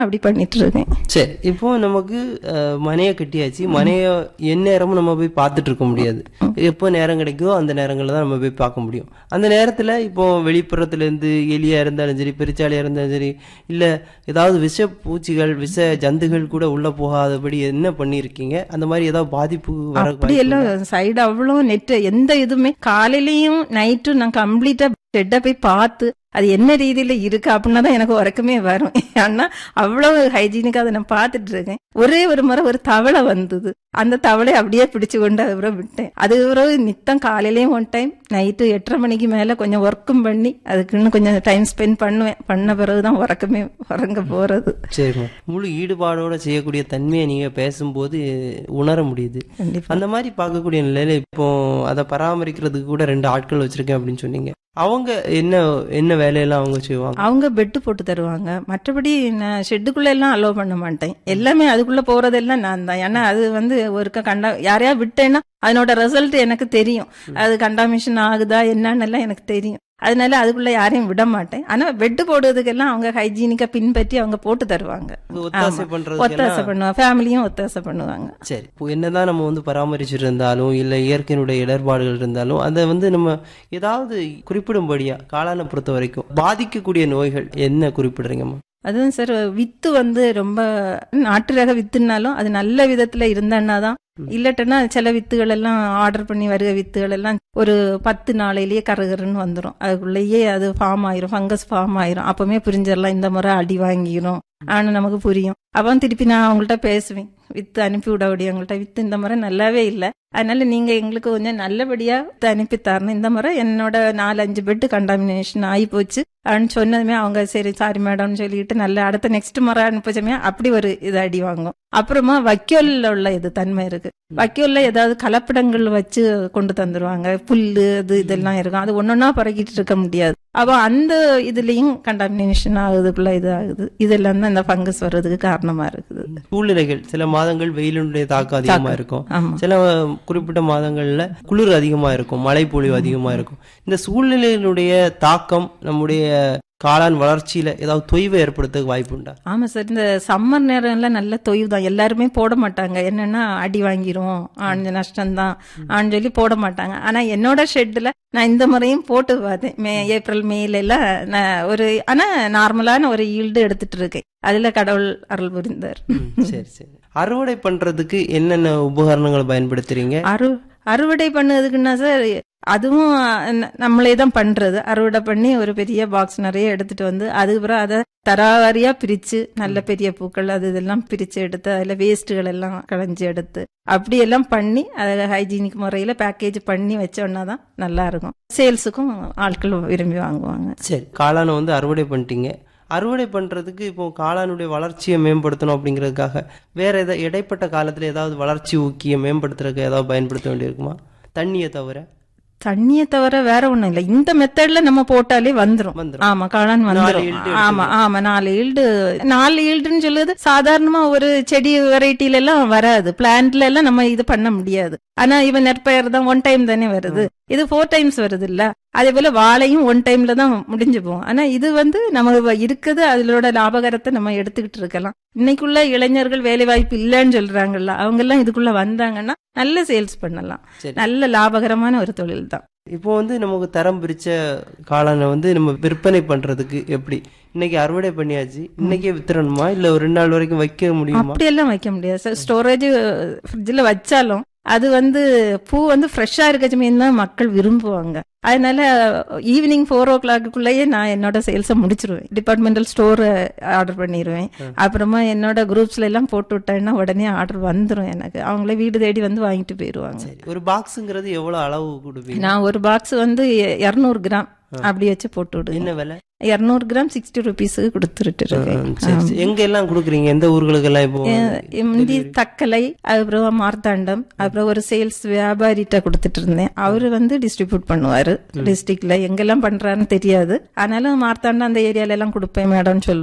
அப்படி பண்ணிட்டு இருக்கேன் சரி இப்போ நமக்கு அஹ், மனையை கட்டியாச்சு மனைய எந்நேரமும் நம்ம போய் பார்த்துட்டு இருக்க முடியாது எப்போ நேரம் கிடைக்குதோ அந்த நேரங்களில் தான் நம்ம போய் பார்க்க முடியும் அந்த நேரத்தில் இப்போ வெளிப்புறத்துல இருந்து எலியா இருந்தாலும் சரி பெருச்சாலியா இருந்தாலும் சரி இல்ல ஏதாவது விஷ பூச்சிகள் விஷ ஜந்துகள் கூட உள்ள போகாதபடி என்ன பண்ணியிருக்கீங்க அந்த மாதிரி ஏதாவது பாதிப்பு வர அப்படி எல்லாம் சைடு அவ்வளோ நெட் எந்த இதுவுமே காலையிலயும் நைட்டும் நான் கம்ப்ளீட்டா ஷெட்டை போய் பார்த்து அது என்ன ரீதியில இருக்கு அப்படின்னா தான் எனக்கு உறக்கமே வரும் ஆனா அவ்வளவு ஹைஜீனிக்கா அதை நான் பார்த்துட்டு இருக்கேன் ஒரே ஒரு முறை ஒரு தவளை வந்தது அந்த தவளை அப்படியே பிடிச்சு கொண்டு அதுக்கப்புறம் விட்டேன் அதுக்கப்புறம் நித்தம் காலையிலயும் ஒன் டைம் நைட்டு எட்டரை மணிக்கு மேல கொஞ்சம் ஒர்க்கும் பண்ணி அதுக்கு இன்னும் கொஞ்சம் டைம் ஸ்பெண்ட் பண்ணுவேன் பண்ண பிறகுதான் உறக்கமே உறங்க போறது சரிம்மா முழு ஈடுபாடோட செய்யக்கூடிய தன்மையை நீங்க பேசும்போது உணர முடியுது கண்டிப்பா அந்த மாதிரி பார்க்கக்கூடிய நிலையில இப்போ அதை பராமரிக்கிறதுக்கு கூட ரெண்டு ஆட்கள் வச்சிருக்கேன் அப்படின்னு சொன்னீங்க அவங்க என்ன என்ன வேலையெல்லாம் அவங்க செய்வாங்க அவங்க பெட்டு போட்டு தருவாங்க மற்றபடி நான் ஷெட்டுக்குள்ள எல்லாம் அலோவ் பண்ண மாட்டேன் எல்லாமே அதுக்குள்ள போறதெல்லாம் நான் தான் ஏன்னா அது வந்து ஒருக்க கண்டா யாரையா விட்டேன்னா அதனோட ரிசல்ட் எனக்கு தெரியும் அது கண்டாமிஷன் ஆகுதா என்னன்னு எல்லாம் எனக்கு தெரியும் அதனால அதுக்குள்ள யாரையும் விட மாட்டேன் ஆனா பெட்டு போடுறதுக்கெல்லாம் அவங்க ஹைஜீனிக்கா பின்பற்றி அவங்க போட்டு தருவாங்க இது ஒத்தாசை ஆமா. பண்றதுக்கு ஒத்தாசை பண்ணுவாங்க ஃபேமிலியும் ஒத்தாசை பண்ணுவாங்க சரி இப்போ என்னதான் நம்ம வந்து பராமரிச்சுட்டு இருந்தாலும் இல்ல இயற்கையினுடைய இடர்பாடுகள் இருந்தாலும் அதை வந்து நம்ம ஏதாவது குறிப்பிடும்படியா காளானை பொறுத்த வரைக்கும் பாதிக்கக்கூடிய நோய்கள் என்ன குறிப்பிடுறீங்கம்மா அதுவும் சார் வித்து வந்து ரொம்ப நாட்டு ரக வித்துனாலும் அது நல்ல விதத்துல இருந்தான்னா தான் இல்லட்டனா சில வித்துகள் எல்லாம் ஆர்டர் பண்ணி வருக வித்துகள் எல்லாம் ஒரு பத்து நாளையிலேயே கருகருன்னு வந்துடும் அதுக்குள்ளேயே அது ஃபார்ம் ஆயிரும் ஃபங்கஸ் ஃபார்ம் ஆயிரும் அப்பவுமே புரிஞ்சிடலாம் இந்த முறை அடி வாங்கிரும் ஆனா நமக்கு புரியும் அப்போ திருப்பி நான் அவங்கள்ட்ட பேசுவேன் வித்து அனுப்பி விட அவங்கள்ட்ட வித்து இந்த முறை நல்லாவே இல்லை அதனால நீங்க எங்களுக்கு கொஞ்சம் நல்லபடியா வித்து அனுப்பி தரணும் இந்த முறை என்னோட நாலஞ்சு பெட்டு கண்டாமினேஷன் ஆகி போச்சு அப்படின்னு சொன்னதுமே அவங்க சரி சாரி மேடம்னு சொல்லிட்டு நல்ல அடுத்த நெக்ஸ்ட் முறை அனுப்பிச்சமே அப்படி ஒரு இது அடி வாங்கும் அப்புறமா வக்கோல்ல உள்ள இது தன்மை இருக்கு வக்கோல்ல ஏதாவது கலப்படங்கள் வச்சு கொண்டு தந்துருவாங்க புல்லு இது இதெல்லாம் இருக்கும் அது ஒன்னொன்னா பறக்கிட்டு இருக்க முடியாது அப்போ அந்த இதுலயும் கண்டாமினேஷன் ஆகுதுக்குள்ள இது ஆகுது இதெல்லாம் தான் இந்த ஃபங்கஸ் வர்றதுக்கு காரணமா இருக்குது சூழ்நிலைகள் சில மாதங்கள் வெயிலுடைய தாக்கம் அதிகமா இருக்கும் ஆமா சில குறிப்பிட்ட மாதங்கள்ல குளிர் அதிகமா இருக்கும் மழை பொழிவு அதிகமா இருக்கும் இந்த சூழ்நிலையினுடைய தாக்கம் நம்முடைய காளான் வளர்ச்சியில ஏதாவது தொய்வை ஏற்படுத்த வாய்ப்பு உண்டா ஆமா சார் இந்த சம்மர் நேரம்ல நல்ல தொய்வு தான் எல்லாருமே போட மாட்டாங்க என்னன்னா அடி வாங்கிரும் ஆஞ்ச நஷ்டம்தான் ஆன்னு சொல்லி போட மாட்டாங்க ஆனா என்னோட ஷெட்ல நான் இந்த முறையும் போட்டு பார்த்தேன் மே ஏப்ரல் மேல எல்லாம் நான் ஒரு ஆனா நார்மலான ஒரு ஈல்டு எடுத்துட்டு இருக்கேன் அதுல கடவுள் அருள் புரிந்தார் ம், சரி சரி அறுவடை பண்றதுக்கு என்னென்ன உபகரணங்களை பயன்படுத்துறீங்க அறு அறுவடை பண்ணதுக்குன்னா சார் அதுவும் ந- நம்மளே தான் பண்றது அறுவடை பண்ணி ஒரு பெரிய பாக்ஸ் நிறைய எடுத்துட்டு வந்து அதுக்கப்புறம் அதை தராவாரியா பிரிச்சு நல்ல பெரிய பூக்கள் அது இதெல்லாம் பிரிச்சு எடுத்து அதுல வேஸ்ட்டுகள் எல்லாம் களைஞ்சு எடுத்து அப்படி எல்லாம் பண்ணி அதை ஹைஜீனிக் முறையில பேக்கேஜ் பண்ணி வச்சோன்னா தான் நல்லா இருக்கும் சேல்ஸுக்கும் ஆட்கள் விரும்பி வாங்குவாங்க சரி காளானை வந்து அறுவடை பண்ணிட்டீங்க அறுவடை பண்றதுக்கு இப்போ காளானுடைய வளர்ச்சியை மேம்படுத்தணும் அப்படிங்கிறதுக்காக வேற ஏதாவது இடைப்பட்ட காலத்துல ஏதாவது வளர்ச்சி ஊக்கிய மேம்படுத்துறதுக்கு ஏதாவது பயன்படுத்த வேண்டியிருக்குமா தண்ணியை தவிர தண்ணியை தவிர வேற ஒண்ணும் இல்ல இந்த மெத்தட்ல நம்ம போட்டாலே வந்துரும் வந்துரும். ஆமா காளான் நாலு வந்துரும் yield ஆமா ஆமா நாலு ஈல்டு நாலு ஈல்டுன்னு சொல்லுது சாதாரணமா ஒரு செடி வெரைட்டில எல்லாம் வராது பிளான்ட்ல எல்லாம் நம்ம இது பண்ண முடியாது ஆனா இவன் நெற்பயிர் தான் ஒன் டைம் தானே வருது இது ஃபோர் டைம்ஸ் வருது இல்ல அதே போல வாழையும் ஒன் டைம்ல தான் முடிஞ்சு போகும் ஆனா இது வந்து நம்ம இருக்குது அதோட லாபகரத்தை நம்ம எடுத்துக்கிட்டு இருக்கலாம் இன்னைக்குள்ள இளைஞர்கள் வேலை வாய்ப்பு இல்லைன்னு சொல்றாங்கல்ல அவங்க எல்லாம் இதுக்குள்ள வந்தாங்கன்னா நல்ல சேல்ஸ் பண்ணலாம் சரி. நல்ல லாபகரமான ஒரு தொழில் தான் இப்போ வந்து நமக்கு தரம் பிரிச்ச காளானை வந்து நம்ம விற்பனை பண்றதுக்கு எப்படி இன்னைக்கு அறுவடை பண்ணியாச்சு இன்னைக்கே வித்துறணுமா இல்ல ஒரு ரெண்டு நாள் வரைக்கும் வைக்க முடியுமா அப்படியெல்லாம் வைக்க முடியாது சார் ஸ்டோரேஜ் ஃப்ரிட்ஜில் வச்சாலும் அது வந்து பூ வந்து ஃப்ரெஷ்ஷாக இருக்க சமயம் தான் மக்கள் விரும்புவாங்க அதனால ஈவினிங் ஃபோர் ஓ கிளாக்குள்ளேயே நான் என்னோட சேல்ஸை முடிச்சிருவேன் டிபார்ட்மெண்டல் ஸ்டோர் ஆர்டர் பண்ணிடுவேன் அப்புறமா என்னோட குரூப்ஸ்ல எல்லாம் போட்டு விட்டேன்னா உடனே ஆர்டர் வந்துடும் எனக்கு அவங்களே வீடு தேடி வந்து வாங்கிட்டு போயிடுவாங்க சரி ஒரு பாக்ஸுங்கிறது எவ்வளவு அளவு கொடுப்பீங்க நான் ஒரு பாக்ஸ் வந்து இரநூறு கிராம் அப்படி வச்சு போட்டு விடுவேன் என்ன விலை இரநூறு கிராம் சிக்ஸ்டி ருபீஸுக்கு கொடுத்துட்டு இருக்கேன் ம், சரி, சரி. எங்க எல்லாம் கொடுக்குறீங்க எந்த ஊர்களுக்கு எல்லாம் இப்போ முந்தி தக்கலை அதுக்கப்புறம் மார்த்தாண்டம் அப்புறம் ஒரு சேல்ஸ் வியாபாரிட்ட கொடுத்துட்டு இருந்தேன் அவரு வந்து டிஸ்ட்ரிபியூட் பண்ணுவாரு டிஸ்ட்ரிக்ட்ல எங்கெல்லாம் பண்றாருன்னு தெரியாது ஆனாலும் மார்த்தாண்டம் அந்த ஏரியால எல்லாம் கொடுப்பேன் மேடம்னு சொல்லுவாரு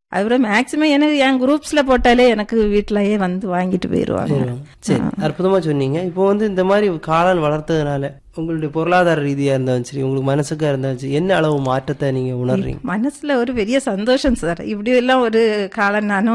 அதுக்கப்புறம் மேக்சிமம் எனக்கு என் குரூப்ஸ்ல போட்டாலே எனக்கு வீட்டிலயே வந்து வாங்கிட்டு போயிருவாங்க சரி அற்புதமா சொன்னீங்க இப்போ வந்து இந்த மாதிரி காளான் வளர்த்ததுனால உங்களுடைய பொருளாதார ரீதியா இருந்தாலும் சரி உங்களுக்கு மனசுக்கா இருந்தாலும் சரி என்ன அளவு மாற்றத்தை நீங்க உணர்றீங்க மனசுல ஒரு பெரிய சந்தோஷம் சார் இப்படி எல்லாம் ஒரு காலம் நானும்